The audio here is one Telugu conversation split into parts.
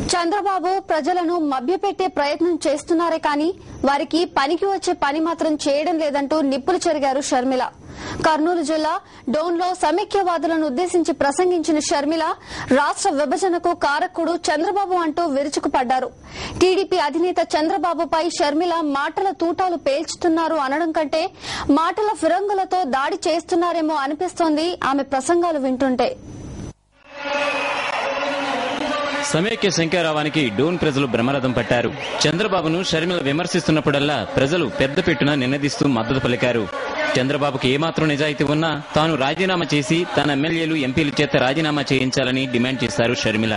చంద్రబాబు ప్రజలను మభ్యపెట్టే ప్రయత్నం చేస్తున్నారే కానీ వారికి పనికి వచ్చే పని మాత్రం చేయడం లేదంటూ నిప్పులు చెరిగారు షర్మిల కర్నూలు జిల్లా డోన్లో సమైక్యవాదులను ఉద్దేశించి ప్రసంగించిన షర్మిల రాష్ట్ర విభజనకు కారకుడు చంద్రబాబు అంటూ విరుచుకుపడ్డారు టీడీపీ అధినేత చంద్రబాబుపై షర్మిల మాటల తూటాలు పేల్చుతున్నారు అనడం కంటే మాటల ఫిరంగులతో దాడి చేస్తున్నారేమో అనిపిస్తోంది ఆమె ప్రసంగాలు వింటుంటే సమైక్య శంకరావానికి డోన్ ప్రజలు బ్రహ్మరథం పట్టారు చంద్రబాబును షర్మిల విమర్శిస్తున్నప్పుడల్లా ప్రజలు పెద్ద పెట్టున నినదిస్తూ మద్దతు పలికారు చంద్రబాబుకు ఏమాత్రం నిజాయితీ ఉన్నా తాను రాజీనామా చేసి తన ఎమ్మెల్యేలు ఎంపీల చేత రాజీనామా చేయించాలని డిమాండ్ చేశారు షర్మిల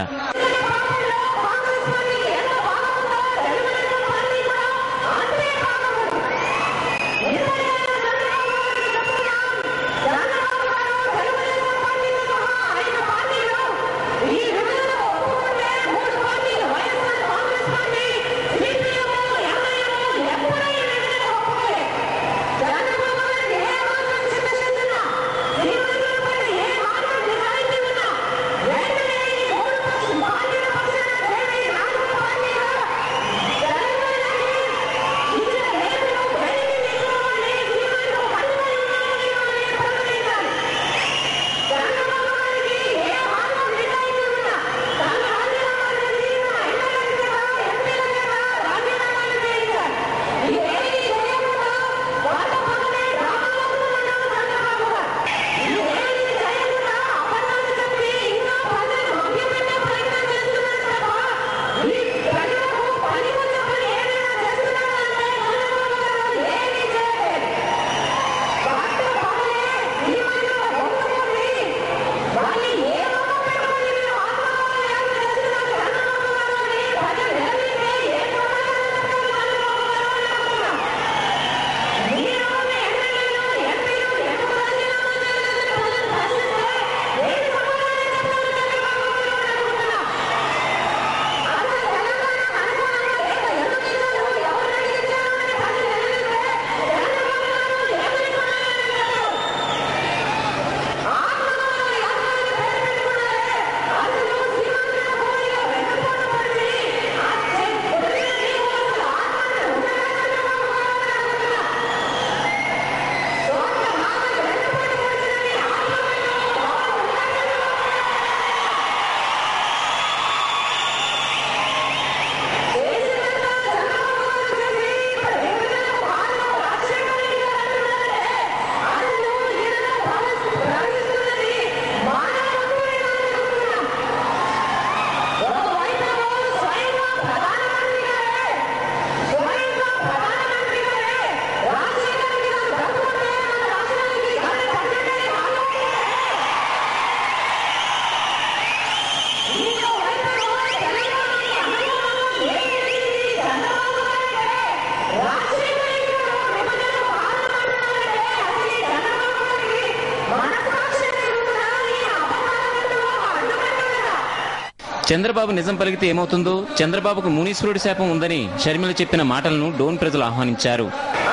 చంద్రబాబు నిజం పలికితే ఏమవుతుందో చంద్రబాబుకు మునీశ్వరుడి శాపం ఉందని షర్మిల చెప్పిన మాటలను డోన్ ప్రజలు ఆహ్వానించారు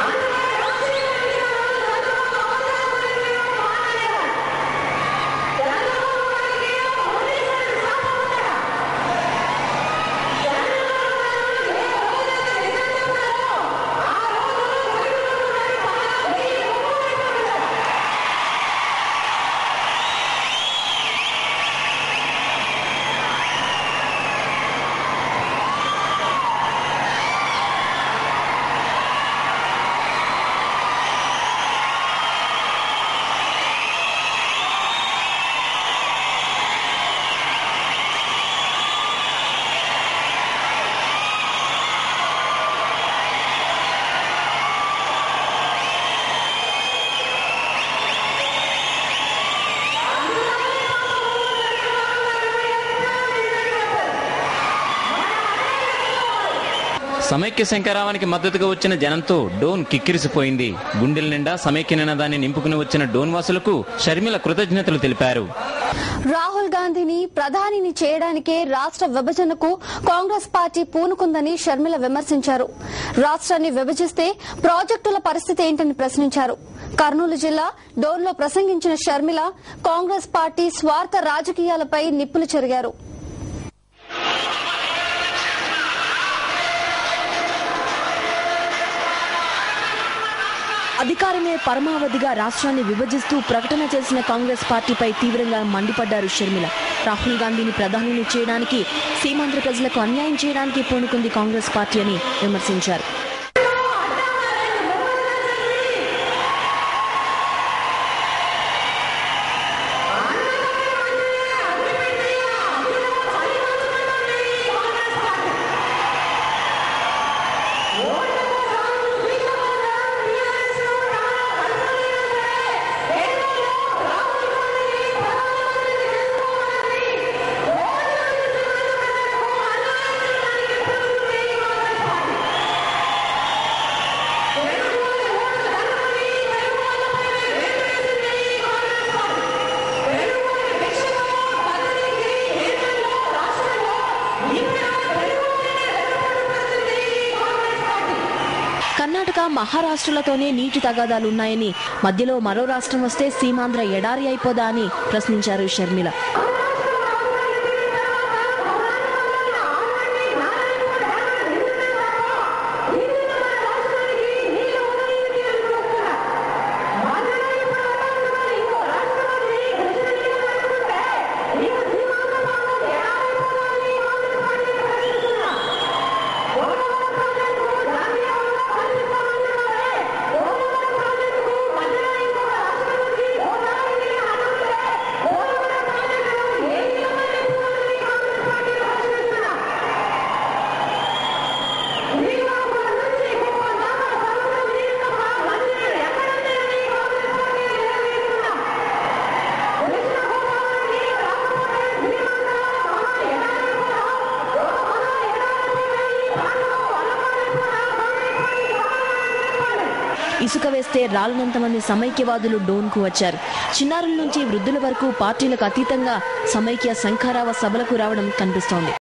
సమైక్య శంకరావానికి మద్దతుగా వచ్చిన జనంతో డోన్ కిక్కిరిసిపోయింది గుండెల నిండా సమైక్య నినాదాన్ని నింపుకుని వచ్చిన డోన్ వాసులకు షర్మిల కృతజ్ఞతలు తెలిపారు రాహుల్ గాంధీని ప్రధానిని చేయడానికే రాష్ట్ర విభజనకు కాంగ్రెస్ పార్టీ పూనుకుందని షర్మిల విమర్శించారు రాష్ట్రాన్ని విభజిస్తే ప్రాజెక్టుల పరిస్థితి ఏంటని ప్రశ్నించారు కర్నూలు జిల్లా డోన్లో ప్రసంగించిన షర్మిల కాంగ్రెస్ పార్టీ స్వార్థ రాజకీయాలపై నిప్పులు చెరిగారు అధికారమే పరమావధిగా రాష్ట్రాన్ని విభజిస్తూ ప్రకటన చేసిన కాంగ్రెస్ పార్టీపై తీవ్రంగా మండిపడ్డారు షర్మిల రాహుల్ గాంధీని ప్రధానిని చేయడానికి సీమాంధ్ర ప్రజలకు అన్యాయం చేయడానికి పూనుకుంది కాంగ్రెస్ పార్టీ అని విమర్శించారు కర్ణాటక మహారాష్ట్రలతోనే నీటి తగాదాలున్నాయని మధ్యలో మరో రాష్ట్రం వస్తే సీమాంధ్ర ఎడారి అయిపోదా అని ప్రశ్నించారు షర్మిల ఇసుక వేస్తే రాలనంత మంది సమైక్యవాదులు డోన్కు వచ్చారు చిన్నారుల నుంచి వృద్ధుల వరకు పార్టీలకు అతీతంగా సమైక్య శంఖారావ సభలకు రావడం కనిపిస్తోంది